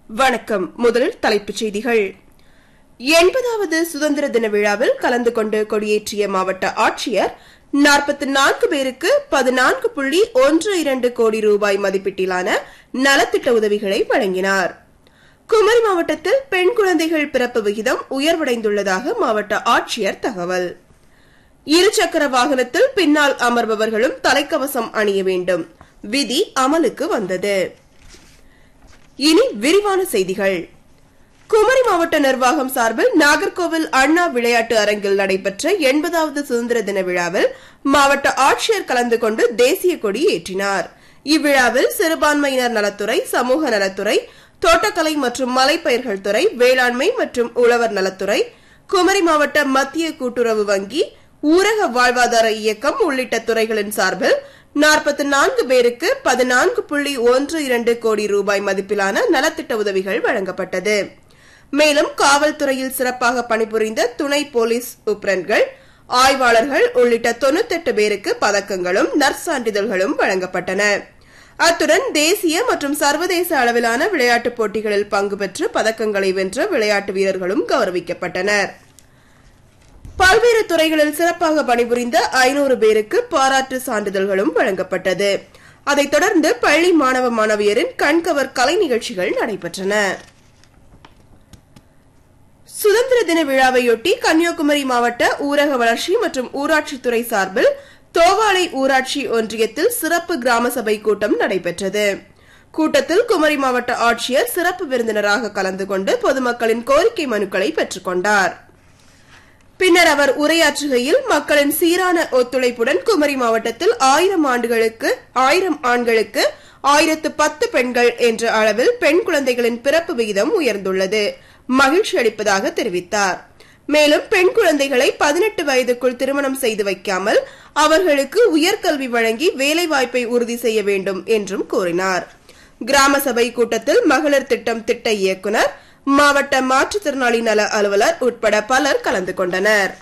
வணக்கம் முதலில் தலைப்புச் செய்திகள் எண்பதாவது சுதந்திர தின விழாவில் கலந்து கொண்டு கொடியேற்றிய மாவட்ட ஆட்சியர் நாற்பத்தி நான்கு பேருக்கு பதினான்கு புள்ளி ஒன்று இரண்டு கோடி ரூபாய் மதிப்பீட்டிலான நலத்திட்ட உதவிகளை வழங்கினார் குமரி மாவட்டத்தில் பெண் குழந்தைகள் பிறப்பு விகிதம் உயர்வடைந்துள்ளதாக மாவட்ட ஆட்சியர் தகவல் இருசக்கர வாகனத்தில் பின்னால் அமர்பவர்களும் தலைக்கவசம் அணிய வேண்டும் விதி அமலுக்கு வந்தது இனி விரிவான செய்திகள் குமரி மாவட்ட நிர்வாகம் சார்பில் நாகர்கோவில் அண்ணா விளையாட்டு அரங்கில் நடைபெற்ற எண்பதாவது சுதந்திர தின விழாவில் மாவட்ட ஆட்சியர் கலந்து கொண்டு தேசிய கொடி ஏற்றினார் இவ்விழாவில் சிறுபான்மையினர் நலத்துறை சமூக நலத்துறை தோட்டக்கலை மற்றும் மலைப்பயிர்கள் துறை வேளாண்மை மற்றும் உழவர் நலத்துறை குமரி மாவட்ட மத்திய கூட்டுறவு வங்கி ஊரக வாழ்வாதார இயக்கம் உள்ளிட்ட துறைகளின் சார்பில் நாற்பத்தி நான்கு பேருக்கு பதினான்கு புள்ளி ஒன்று இரண்டு கோடி ரூபாய் மதிப்பிலான நலத்திட்ட உதவிகள் வழங்கப்பட்டது மேலும் காவல்துறையில் சிறப்பாக பணிபுரிந்த துணை போலீஸ் உப்ரன்கள் ஆய்வாளர்கள் உள்ளிட்ட தொண்ணூத்தெட்டு பேருக்கு பதக்கங்களும் நற்சான்றிதழ்களும் வழங்கப்பட்டன அத்துடன் தேசிய மற்றும் சர்வதேச அளவிலான விளையாட்டுப் போட்டிகளில் பங்கு பெற்று பதக்கங்களை வென்ற விளையாட்டு வீரர்களும் கௌரவிக்கப்பட்டனர் பல்வேறு துறைகளில் சிறப்பாக பணிபுரிந்த ஐநூறு பேருக்கு பாராட்டு சான்றிதழ்களும் வழங்கப்பட்டது அதைத் தொடர்ந்து பள்ளி மாணவ மாணவியரின் கண்கவர் கலை நிகழ்ச்சிகள் நடைபெற்றன சுதந்திர தின விழாவையொட்டி கன்னியாகுமரி மாவட்ட ஊரக வளர்ச்சி மற்றும் ஊராட்சித்துறை சார்பில் தோவாளை ஊராட்சி ஒன்றியத்தில் சிறப்பு கிராம சபை கூட்டம் நடைபெற்றது கூட்டத்தில் குமரி மாவட்ட ஆட்சியர் சிறப்பு விருந்தினராக கலந்து கொண்டு பொதுமக்களின் கோரிக்கை மனுக்களை பெற்றுக் கொண்டார் பின்னர் அவர் உரையாற்றுகையில் மக்களின் சீரான ஒத்துழைப்புடன் குமரி மாவட்டத்தில் ஆயிரம் ஆண்டுகளுக்கு ஆயிரம் ஆண்களுக்கு ஆயிரத்து பத்து பெண்கள் என்ற அளவில் பெண் குழந்தைகளின் பிறப்பு விகிதம் உயர்ந்துள்ளது மகிழ்ச்சி அளிப்பதாக தெரிவித்தார் மேலும் பெண் குழந்தைகளை பதினெட்டு வயதுக்குள் திருமணம் செய்து வைக்காமல் அவர்களுக்கு உயர்கல்வி வழங்கி வேலைவாய்ப்பை உறுதி செய்ய வேண்டும் என்றும் கூறினார் கிராம சபை கூட்டத்தில் மகளிர் திட்டம் திட்ட இயக்குநர் மாவட்ட மாற்றுத்திறனாளி நல அலுவலர் உட்பட பலர் கலந்து கொண்டனர்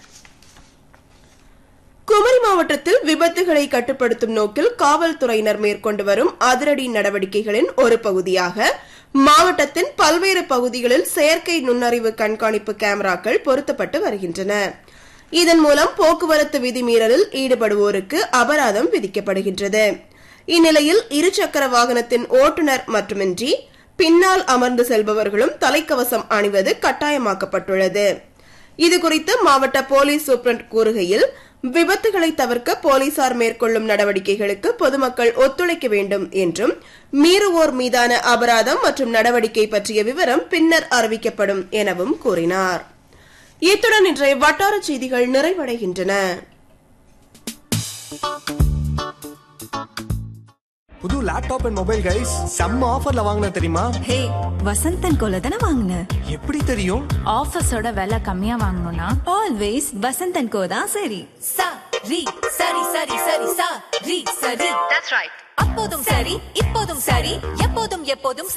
குமரி மாவட்டத்தில் விபத்துகளை கட்டுப்படுத்தும் நோக்கில் காவல்துறையினர் மேற்கொண்டு வரும் அதிரடி நடவடிக்கைகளின் ஒரு பகுதியாக மாவட்டத்தின் பல்வேறு பகுதிகளில் செயற்கை நுண்ணறிவு கண்காணிப்பு கேமராக்கள் பொருத்தப்பட்டு வருகின்றன இதன் மூலம் போக்குவரத்து விதிமீறலில் ஈடுபடுவோருக்கு அபராதம் விதிக்கப்படுகின்றது இந்நிலையில் இருசக்கர வாகனத்தின் ஓட்டுநர் மட்டுமின்றி பின்னால் அமர்ந்து செல்பவர்களும் தலைக்கவசம் அணிவது கட்டாயமாக்கப்பட்டுள்ளது இதுகுறித்து மாவட்ட போலீஸ் சூப்பரண்ட் கூறுகையில் விபத்துகளை தவிர்க்க போலீசார் மேற்கொள்ளும் நடவடிக்கைகளுக்கு பொதுமக்கள் ஒத்துழைக்க வேண்டும் என்றும் மீறுவோர் மீதான அபராதம் மற்றும் நடவடிக்கை பற்றிய விவரம் பின்னர் அறிவிக்கப்படும் எனவும் கூறினார் இத்துடன் இன்றைய வட்டார செய்திகள் நிறைவடைகின்றன புது லேப்டாப் அண்ட் மொபைல் கைஸ் செம்ம ஆஃபர்ல வாங்கின தெரியுமா ஹே வசந்தன் கோல தானே வாங்கின எப்படி தெரியும் ஆஃபீஸோட விலை கம்மியா வாங்கணும்னா ஆல்வேஸ் வசந்தன் கோ தான் சரி sa ri sari sari sari sa ri sari that's right அப்போதும் சரி இப்போதும் சரி எப்போதும் எப்போதும்